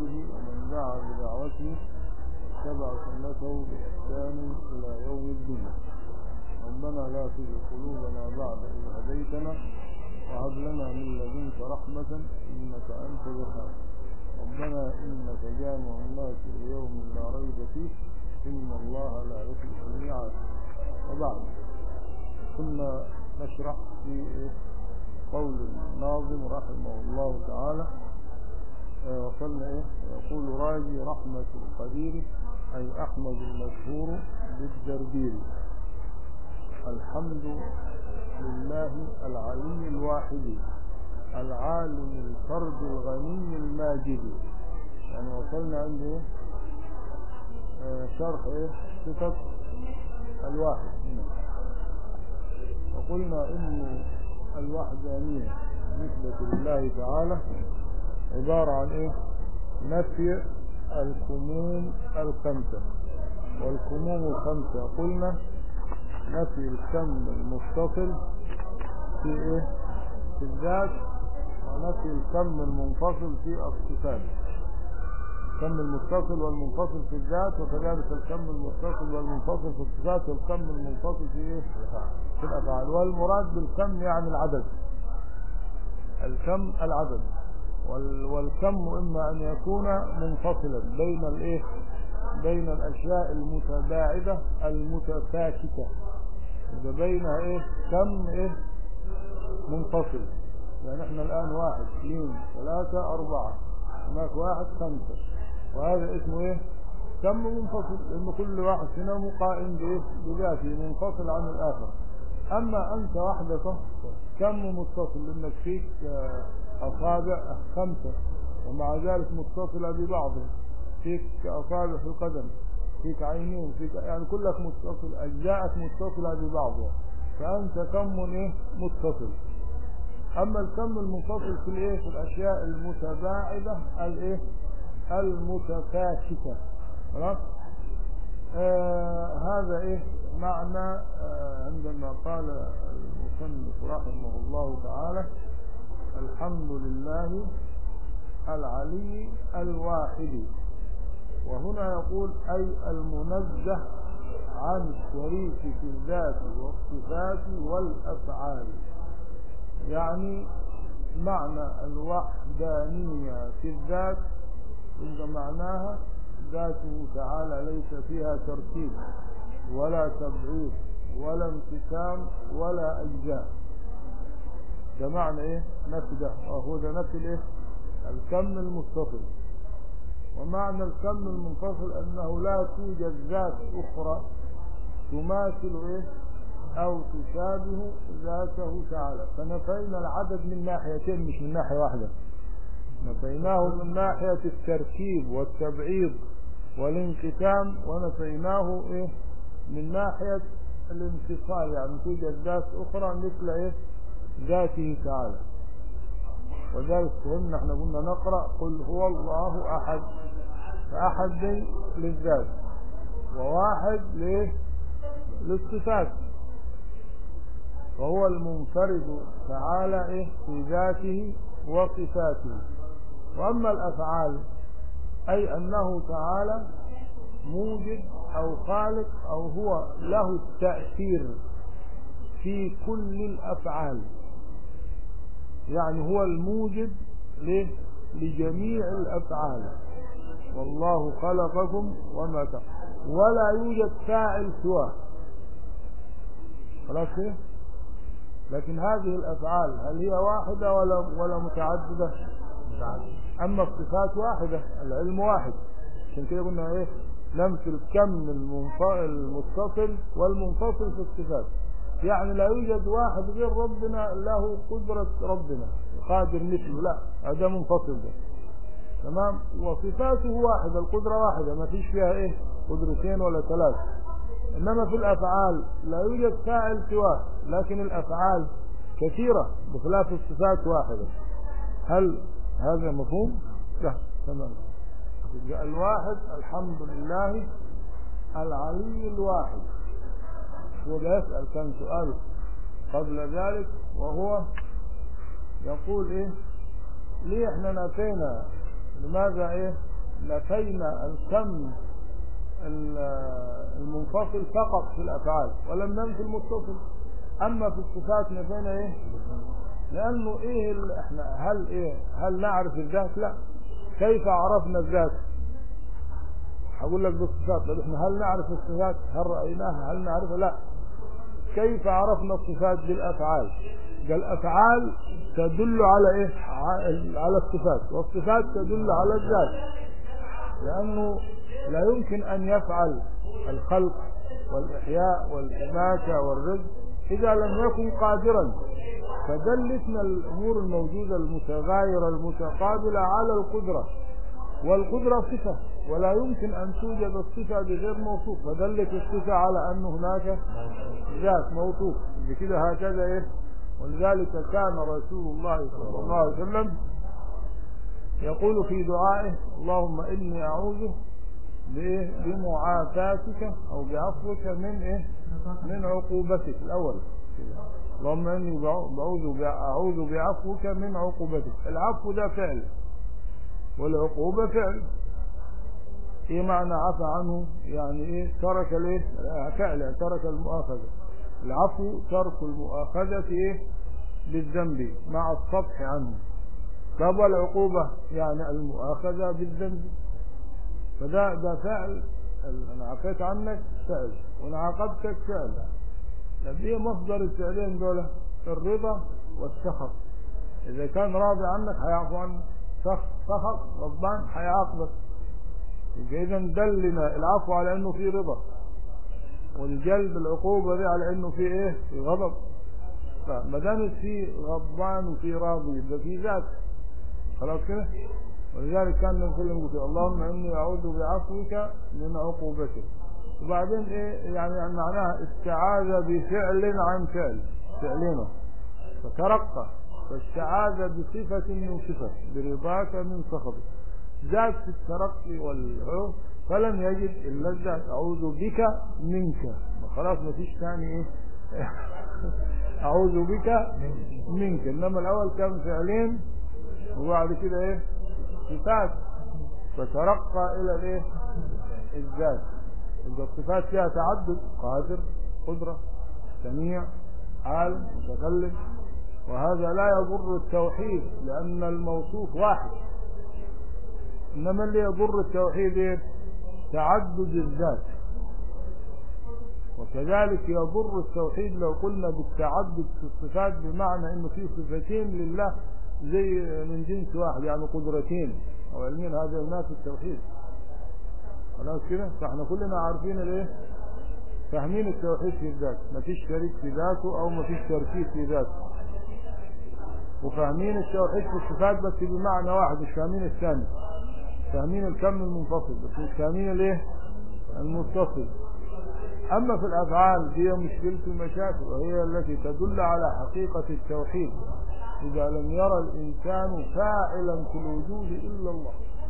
بسنته ومن دعا بدعوته اتبع سنته بإحسان إلى يوم الدين ربنا لا تزغ قلوبنا بعد إذ هديتنا وهب لنا من لدنك رحمة إنك أنت الوهاب ربنا إنك جامع الناس ليوم لا ريب فيه إن الله لا يخلف الميعاد وبعد كنا نشرح في قول الناظم رحمه الله تعالى وصلنا إيه يقول راجي رحمة القدير أي أحمد المشهور بالدردير الحمد لله العلي الواحد العالم الفرد الغني الماجد يعني وصلنا عند إيه؟ شرح إيه؟ صفة الواحد هنا وقلنا إن الوحدانية نسبة لله تعالى عبارة عن إيه؟ نفي الكموم الخمسة والكموم الخمسة قلنا نفي الكم المتصل في إيه؟ في الذات ونفي الكم المنفصل في الصفات الكم المتصل والمنفصل في الذات وكذلك الكم المتصل والمنفصل في الصفات والكم المنفصل في ايه في الافعال والمراد بالكم يعني العدد الكم العدد والكم اما ان يكون منفصلا بين الايه بين الاشياء المتباعده المتفاكته اذا بينها ايه كم ايه منفصل يعني احنا الان واحد اثنين ثلاثة اربعة هناك واحد خمسة وهذا اسمه ايه كم منفصل لان كل واحد فينا قائم بايه بذاته منفصل عن الاخر اما انت وحدك كم متصل لانك فيك اصابع خمسة ومع ذلك متصلة ببعضها فيك اصابع في القدم فيك عينين فيك يعني كلك متصل اجزاءك متصلة ببعضها فانت كم ايه متصل اما الكم المنفصل في الايه في الاشياء المتباعده الايه المتفاكته خلاص آه هذا ايه معنى آه عندما قال المصنف رحمه الله تعالى الحمد لله العلي الواحد وهنا يقول اي المنزه عن الشريك في الذات والصفات والافعال يعني معنى الوحدانية في الذات إن معناها ذاته تعالى ليس فيها ترتيب ولا تبعيض ولا انقسام ولا أجزاء ده معنى ايه نفي ده وهو ده نفي الايه الكم المتصل ومعنى الكم المنفصل انه لا توجد ذات اخرى تماثل ايه او تشابه ذاته تعالى فنفينا العدد من ناحيتين مش من ناحية واحدة نفيناه من ناحية التركيب والتبعيض والانقسام ونفيناه ايه من ناحية الانفصال يعني توجد ذات اخرى مثل ايه ذاته تعالى وذلك فهمنا احنا قلنا نقرأ قل هو الله احد فاحد دي للذات وواحد ليه للصفات وهو المنفرد تعالى إيه في ذاته وصفاته وأما الأفعال أي أنه تعالى موجد أو خالق أو هو له التأثير في كل الأفعال يعني هو الموجد لجميع الأفعال والله خلقكم وما تعملون ولا يوجد فاعل سواه خلاص كده لكن هذه الأفعال هل هي واحدة ولا ولا متعددة أما الصفات واحدة العلم واحد عشان كده قلنا إيه نمثل الكم المتصل والمنفصل في الصفات يعني لا يوجد واحد غير ربنا له قدرة ربنا قادر مثله لا هذا منفصل ده تمام وصفاته واحدة القدرة واحدة ما فيش فيها ايه قدرتين ولا ثلاث انما في الافعال لا يوجد فاعل سواه لكن الافعال كثيرة بخلاف الصفات واحدة هل هذا مفهوم؟ لا تمام الواحد الحمد لله العلي الواحد هو يسأل كم سؤال قبل ذلك وهو يقول ايه ليه احنا نفينا لماذا ايه نفينا الكم المنفصل فقط في الافعال ولم ننفي المتصل اما في الصفات نفينا ايه لانه ايه ال- احنا هل ايه هل نعرف الذات لا كيف عرفنا الذات هقول لك بالصفات طب احنا هل نعرف الصفات هل رايناها هل نعرفها لا كيف عرفنا الصفات بالافعال قال الافعال تدل على ايه ع- على الصفات والصفات تدل على الذات لانه لا يمكن ان يفعل الخلق والاحياء والاماته والرزق اذا لم يكن قادرا فدلتنا الامور الموجوده المتغايره المتقابله على القدره والقدره صفه ولا يمكن ان توجد الصفه بغير موصوف فدلت الصفه على ان هناك ذات موصوف بكده هكذا ايه ولذلك كان رسول الله صلى الله عليه وسلم يقول في دعائه اللهم اني اعوذ بإيه؟ بمعافاتك او بعفوك من ايه من عقوبتك الاول كده. اللهم اني بعو- بعوذ بع- اعوذ بعفوك من عقوبتك العفو ده فعل والعقوبة فعل ايه معنى عفى عنه يعني ايه ترك الايه فعل يعني ترك المؤاخذة العفو ترك المؤاخذة ايه بالذنب مع الصفح عنه طب والعقوبة يعني المؤاخذة بالذنب فده ده فعل ال- انا عفيت عنك فعل وانا عاقبتك فعل طب ايه مصدر الفعلين دول الرضا والسخط اذا كان راضي عنك هيعفو عنك سخط سخط غضبان هيعاقبك يبقى اذا دلنا العفو على انه في رضا والجلب العقوبه دي على انه في ايه في غضب فما دام في غضبان وفي راضي يبقى في ذات خلاص كده ولذلك كان النبي صلى الله عليه وسلم يقول اللهم اني اعوذ بعفوك من عقوبتك وبعدين ايه يعني معناها استعاذ بفعل عن فعل فعلينه فترقى فاستعاذ بصفة من صفة برضاك من سخطك زاد في الترقي والعوف فلم يجد الا الذات اعوذ بك منك خلاص ما فيش ثاني ايه اعوذ بك منك انما الاول كان فعلين وبعد كده ايه صفات فترقى الى الايه الذات يبقى الصفات فيها تعدد قادر قدرة سميع عالم متكلم وهذا لا يضر التوحيد لأن الموصوف واحد إنما اللي يضر التوحيد إيه؟ تعدد الذات وكذلك يضر التوحيد لو قلنا بالتعدد في الصفات بمعنى انه في صفتين لله زي من جنس واحد يعني قدرتين او علمين هذا ينافي التوحيد خلاص كده فاحنا كلنا عارفين الايه فاهمين التوحيد في الذات ما فيش شريك في ذاته او ما فيش تركيز في ذاته وفاهمين التوحيد في الصفات بس بمعنى واحد مش فاهمين الثاني فاهمين الكم المنفصل بس مش فاهمين الايه المتصل اما في الافعال هي مشكلة المشاكل وهي التي تدل على حقيقة التوحيد اذا لم يرى الانسان فاعلا في الوجود الا الله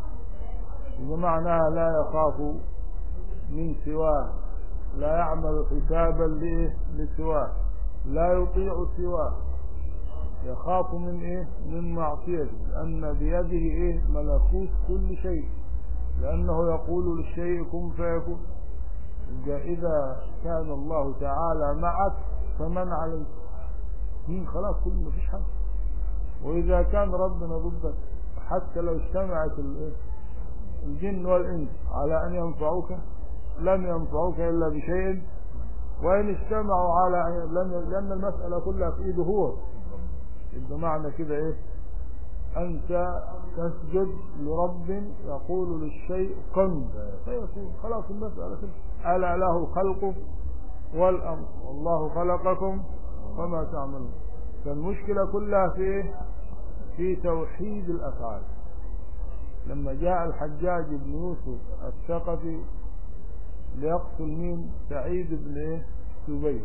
بمعنى لا يخاف من سواه لا يعمل حسابا لإيه؟ لسواه لا يطيع سواه يخاف من ايه من معصيته لان بيده ايه ملكوت كل شيء لانه يقول للشيء كن فيكون يبقى اذا كان الله تعالى معك فمن عليك مين خلاص كل ما فيش حد واذا كان ربنا ضدك حتى لو اجتمعت ال- الجن والانس على ان ينفعوك لم ينفعوك الا بشيء وان اجتمعوا على أن لم لان المساله كلها في ايده هو يبقى معنى كده ايه انت تسجد لرب يقول للشيء كن فيكون خلاص المسألة كده ألا له خلقه والأمر والله خلقكم وما تعملون فالمشكلة كلها في ايه في توحيد الأفعال لما جاء الحجاج بن يوسف الثقفي ليقتل مين سعيد بن ايه سبيل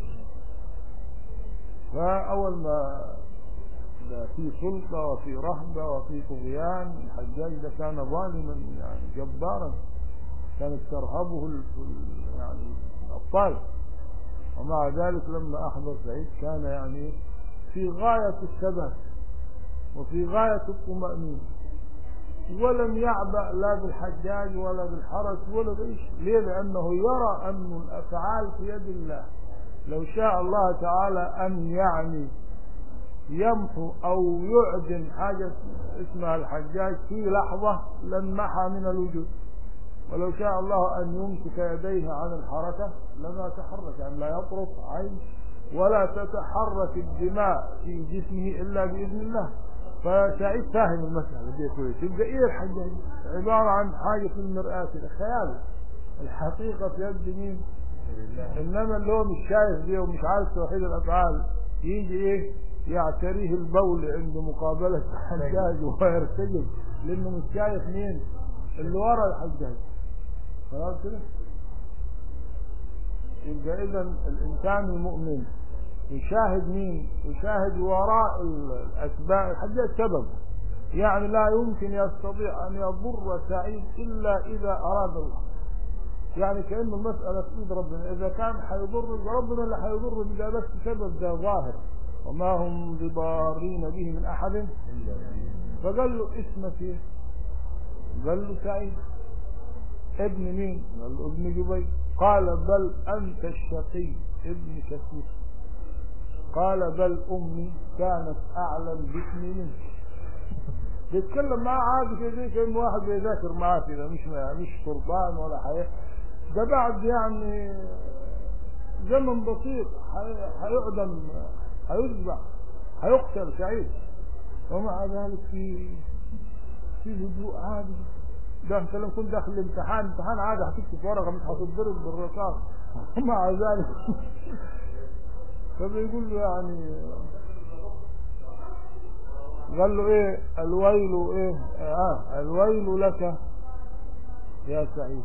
فأول ما ده في سلطة وفي رهبة وفي طغيان الحجاج ده كان ظالما يعني جبارا كانت ترهبه ال- ال- يعني الأبطال ومع ذلك لما أحضر سعيد كان يعني في غاية الثبات وفي غاية الطمأنينة ولم يعبأ لا بالحجاج ولا بالحرس ولا بإيش ليه لأنه يرى أن الأفعال في يد الله لو شاء الله تعالى أن يعني يمحو أو يعدم حاجة اسمها الحجاج في لحظة لنمحى من الوجود ولو شاء الله أن يمسك يديه عن الحركة لما تحرك يعني لا يطرف عين ولا تتحرك الدماء في جسمه إلا بإذن الله فسعيد فاهم المسألة دي كويس يبقى إيه الحجاج عبارة عن حاجة في المرآة كده خيال الحقيقة في يد مين إنما اللي هو مش شايف دي ومش عارف توحيد الأفعال يجي إيه يعتريه البول عند مقابلة الحجاج وهو يرتجل لأنه مش شايف مين اللي ورا الحجاج خلاص كده يبقى إذا الإنسان المؤمن يشاهد مين يشاهد وراء الأسباب الحجاج سبب يعني لا يمكن يستطيع أن يضر سعيد إلا إذا أراد الله يعني كأن المسألة في إيد ربنا إذا كان حيضر ربنا اللي حيضر إذا بس سبب ده ظاهر وما هم بضارين به من أحد فقال له اسمك ايه قال له سعيد ابن مين قال له ابن جبير قال بل أنت الشقي ابن كثير قال بل أمي كانت أعلم باسمي منك بيتكلم معاه عادي كده كأنه واحد بيذاكر معاه كده مش مش سلطان ولا حياة ده بعد يعني زمن بسيط هيعدم هيذبح هيقتل سعيد ومع ذلك في في هدوء عادي ده انت لو كنت داخل الامتحان امتحان عادي هتكتب ورقه مش هتتضرب بالرصاص ومع ذلك فبيقول له يعني قال له ايه الويل ايه اه الويل لك يا سعيد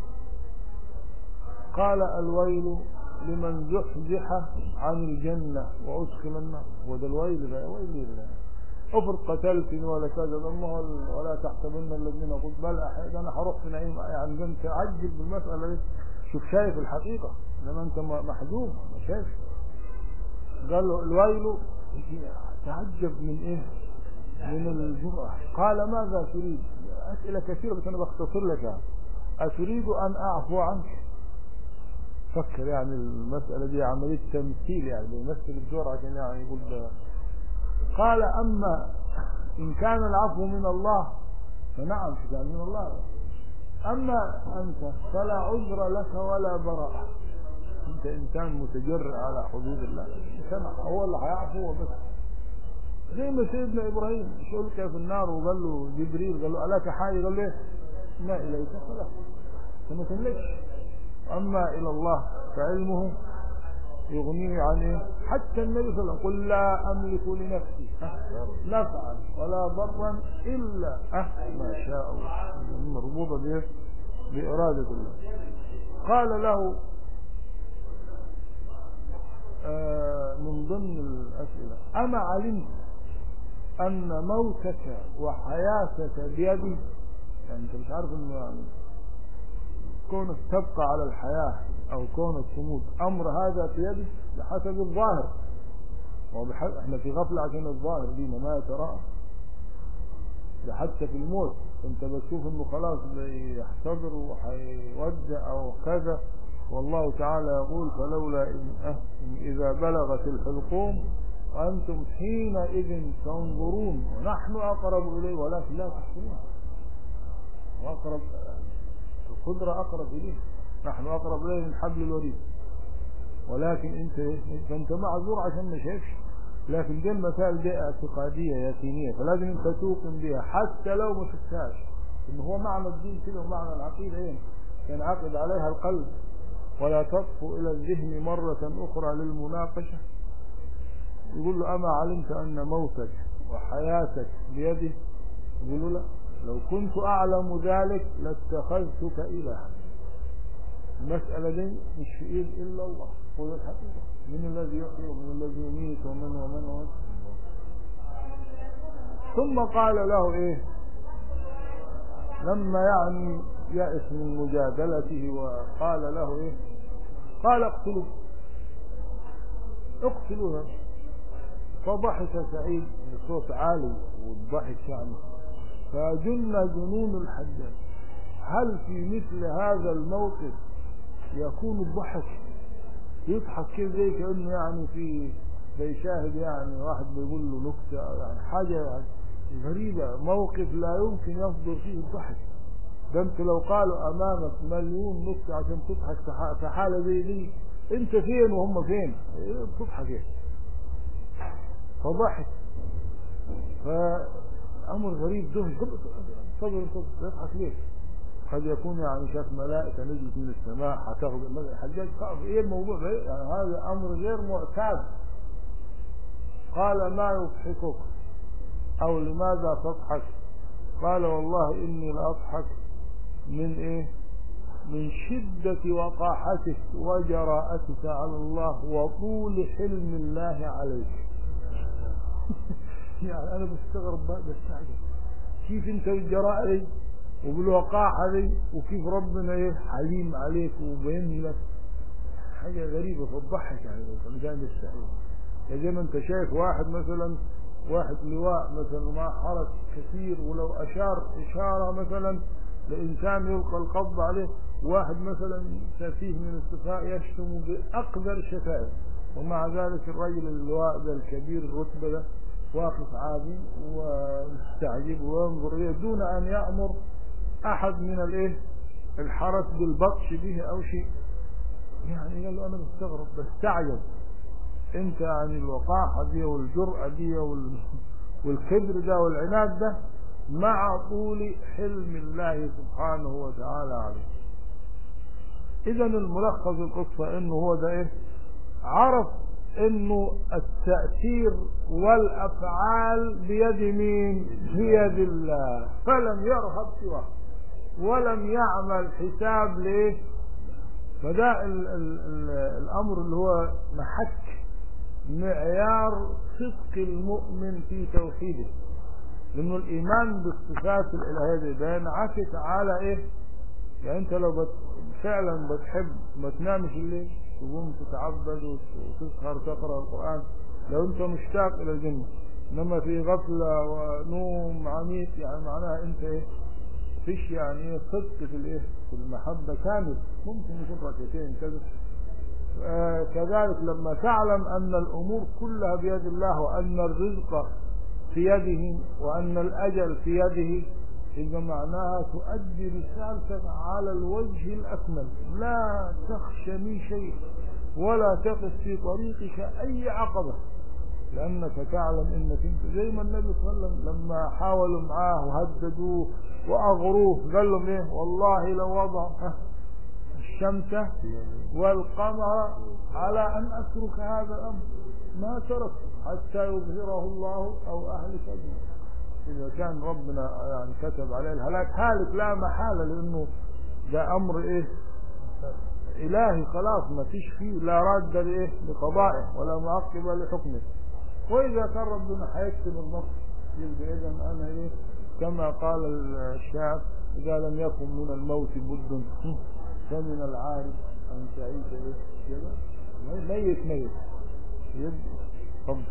قال الويل لمن زحزح عن الجنة وأدخل النار هو ده الويل ده ويل ده افرض قتلتني ولا كذا ولا تحسبن الذين قلت بل أحيد أنا هروح في نعيم يعني أنت عجل بالمسألة دي شوف شايف الحقيقة لما أنت محجوب ما شايف قال له الويل تعجب من إيه من الجرأة قال ماذا تريد أسئلة كثيرة بس أنا بختصر لك يعني أتريد أن أعفو عنك فكر يعني المسألة دي عملية تمثيل يعني بيمثل الدور عشان يعني يقول ده قال أما إن كان العفو من الله فنعم كان من الله أما أنت فلا عذر لك ولا براءة أنت إنسان متجرع على حدود الله سمع هو اللي هيعفو وبس زي ما سيدنا إبراهيم مش ألقى في النار وقال له جبريل قال له ألاك حاجة قال له ما إليك فلا فما تملكش أما إلى الله فعلمه يغنيه عن إيه؟ حتى النبي صلى الله عليه وسلم قل لا أملك لنفسي نفعا ولا ضرا إلا ما شاء الله مربوطة به بإرادة الله قال له آه من ضمن الأسئلة أما علمت أن موتك وحياتك بيدي يعني أنت مش عارف أنه يعني كونك تبقى على الحياة أو كونك تموت أمر هذا في يدك بحسب الظاهر وبحسب احنا في غفلة عشان الظاهر دي ما يتراءى ده حتى في الموت انت بتشوف انه خلاص بيحتضر وهيودع او كذا والله تعالى يقول فلولا إن أه إذا بلغت الحلقوم وأنتم حينئذ تنظرون ونحن أقرب إليه ولكن لا تحسنون وأقرب القدرة أقرب إليه نحن أقرب إليه من حبل الوريد ولكن أنت فأنت معذور عشان ما شايفش لكن دي المسائل دي اعتقادية يقينية فلازم أنت توقن بها حتى لو ما شفتهاش إن هو معنى الدين كده ومعنى العقيدة إيه ينعقد عليها القلب ولا تطفو إلى الذهن مرة أخرى للمناقشة يقول له أما علمت أن موتك وحياتك بيدي يقول له لا لو كنت أعلم ذلك لاتخذتك إلها المسألة دي مش في إيد إلا الله هو الحقيقة من الذي يحيي ومن الذي يميت ومن ومن ومن ثم قال له إيه لما يعني يأس من مجادلته وقال له إيه قال اقتلوا اقتلوها فضحك سعيد بصوت عالي والضحك يعني فجن جنون الحجاج هل في مثل هذا الموقف يكون الضحك يضحك كده زي كأنه يعني في بيشاهد يعني واحد بيقول له نكتة أو يعني حاجة يعني غريبة موقف لا يمكن يصدر فيه الضحك ده انت لو قالوا امامك مليون نكتة عشان تضحك في ح- في حالة زي دي انت فين وهم فين ايه بتضحك ايه فضحك فامر غريب ده صبر انت يضحك ليه قد يكون يعني شاف ملائكة نزلت من السماء هتاخد الحجاج خاف ايه الموضوع ده يعني هذا امر غير معتاد قال ما يضحكك او لماذا تضحك قال والله اني لاضحك من ايه من شدة وقاحتك وجراءتك على الله وطول حلم الله عليك يعني انا بستغرب بقى بستعجب كيف انت بالجراءة دي وبالوقاحة دي وكيف ربنا ايه حليم عليك وبين لك حاجة غريبة تضحك يعني الانسان يستحيل يعني زي ما انت شايف واحد مثلا واحد لواء مثلا ومعه حرس كثير ولو اشار اشارة مثلا لانسان يلقى القبض عليه واحد مثلا سفيه من السفهاء يشتم باقذر شتائم ومع ذلك الرجل اللواء ده الكبير الرتبة ده واقف عادي ومستعجب وينظر إليه دون أن يأمر أحد من الإيه الحرس بالبطش به أو شيء يعني قال له أنا مستغرب بستعجب أنت يعني الوقاحة دي والجرأة دي وال... والكبر ده والعناد ده مع طول حلم الله سبحانه وتعالى عليه إذا الملخص القصة إنه هو ده إيه عرف انه التأثير والافعال بيد مين بيد الله فلم يرهب سواه ولم يعمل حساب ليه فده ال ال ال الامر اللي هو محك معيار صدق المؤمن في توحيده لانه الايمان بالصفات الالهيه دي ده ينعكس على ايه يعني انت لو بت فعلا بتحب ما تنامش الليل تقوم تتعبد وتسهر تقرا القران لو انت مشتاق الى الجنه انما في غفله ونوم عميق يعني معناها انت ايه فيش يعني ايه صدق في الايه في المحبه كامل ممكن يكون ركعتين كذا آه كذلك لما تعلم ان الامور كلها بيد الله وان الرزق في يده وان الاجل في يده يبقى معناها تؤدي رسالتك على الوجه الأكمل لا تخشى من شيء ولا تقف في طريقك أي عقبة لأنك تعلم أنك أنت زي ما النبي صلى الله عليه وسلم لما حاولوا معاه وهددوه وأغروه قال لهم إيه والله لو وضع الشمس والقمر على أن أترك هذا الأمر ما ترك حتى يظهره الله أو أهلك به إذا كان ربنا يعني كتب عليه الهلاك هالك لا محالة لأنه ده أمر إيه إلهي خلاص ما فيش فيه لا راد لإيه لقضائه ولا معقب لحكمه وإذا كان ربنا هيكتب النص يبقى إذا أنا إيه كما قال الشاعر إذا لم يكن من الموت بد فمن العارف أن تعيش إيه كده ميت ميت يبقى طب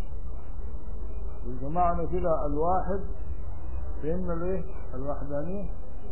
يبقى معنى كده الواحد فهمنا الايه الوحدانيه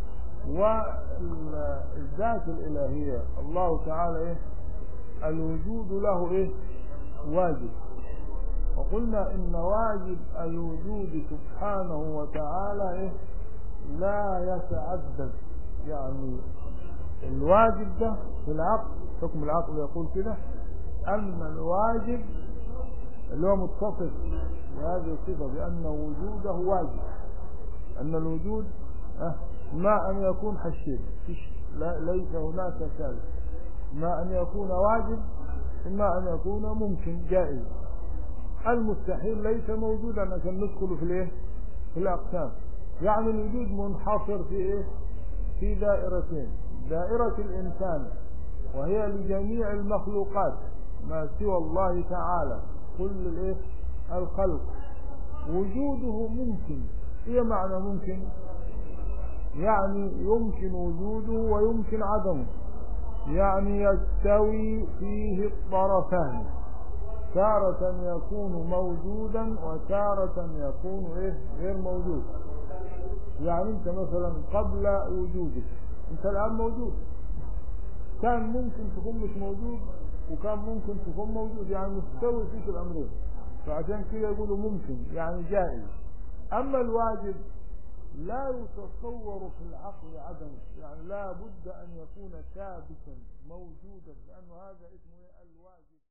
والذات الالهيه الله تعالى ايه الوجود له ايه واجب وقلنا ان واجب الوجود سبحانه وتعالى ايه لا يتعدد يعني الواجب ده في العقل حكم العقل يقول كده ان الواجب اللي هو متصف بهذه الصفة بأن وجوده واجب أن الوجود ما أن يكون حشيد ليس هناك ثالث ما أن يكون واجب إما أن يكون ممكن جائز المستحيل ليس موجودا عشان ندخل في الايه في الأقسام يعني الوجود منحصر في ايه في دائرتين دائرة الإنسان وهي لجميع المخلوقات ما سوى الله تعالى كل الايه الخلق وجوده ممكن ايه معنى ممكن يعني يمكن وجوده ويمكن عدمه يعني يستوي فيه الطرفان تارة يكون موجودا وتارة يكون ايه غير موجود يعني انت مثلا قبل وجودك انت الان موجود كان ممكن تكون مش موجود وكان ممكن تكون موجود يعني مستوي فيك الامرين فعشان كده يقولوا ممكن يعني جائز اما الواجب لا يتصور في العقل عدمه يعني لا بد ان يكون ثابتا موجودا لانه هذا اسمه الواجب